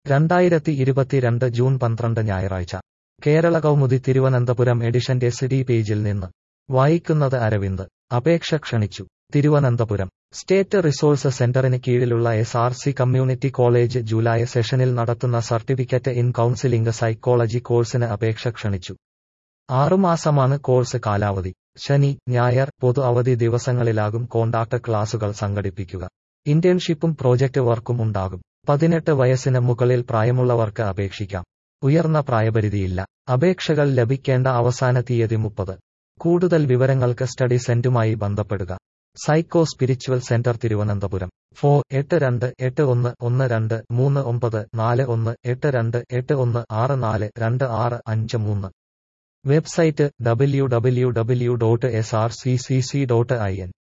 രണ്ടായിരത്തി ഇരുപത്തിരണ്ട് ജൂൺ പന്ത്രണ്ട് ഞായറാഴ്ച കേരള കൗമുദി തിരുവനന്തപുരം എഡിഷന്റെ സിഡി പേജിൽ നിന്ന് വായിക്കുന്നത് അരവിന്ദ് അപേക്ഷ ക്ഷണിച്ചു തിരുവനന്തപുരം സ്റ്റേറ്റ് റിസോഴ്സ് സെന്ററിന് കീഴിലുള്ള S R C community college July സെഷനിൽ നടത്തുന്ന സർട്ടിഫിക്കറ്റ് ഇൻ കൗൺസിലിംഗ് സൈക്കോളജി കോഴ്സിന് അപേക്ഷ ക്ഷണിച്ചു ആറുമാസമാണ് കോഴ്സ് കാലാവധി ശനി ഞായർ പൊതു അവധി ദിവസങ്ങളിലാകും കോണ്ടാക്ട് ക്ലാസുകൾ സംഘടിപ്പിക്കുക ഇന്റേൺഷിപ്പും പ്രോജക്റ്റ് വർക്കും ഉണ്ടാകും പതിനെട്ട് വയസ്സിന് മുകളിൽ പ്രായമുള്ളവർക്ക് അപേക്ഷിക്കാം ഉയർന്ന പ്രായപരിധിയില്ല അപേക്ഷകൾ ലഭിക്കേണ്ട അവസാന തീയതി മുപ്പത് കൂടുതൽ വിവരങ്ങൾക്ക് സ്റ്റഡി സെന്റുമായി ബന്ധപ്പെടുക സൈക്കോ സ്പിരിച്വൽ സെന്റർ തിരുവനന്തപുരം ഫോ എട്ട് രണ്ട് എട്ട് ഒന്ന് ഒന്ന് രണ്ട് മൂന്ന് ഒമ്പത് നാല് ഒന്ന് എട്ട് രണ്ട് എട്ട് ഒന്ന് ആറ് നാല് രണ്ട് ആറ് അഞ്ച് മൂന്ന് website W W W dot S R C C C dot I N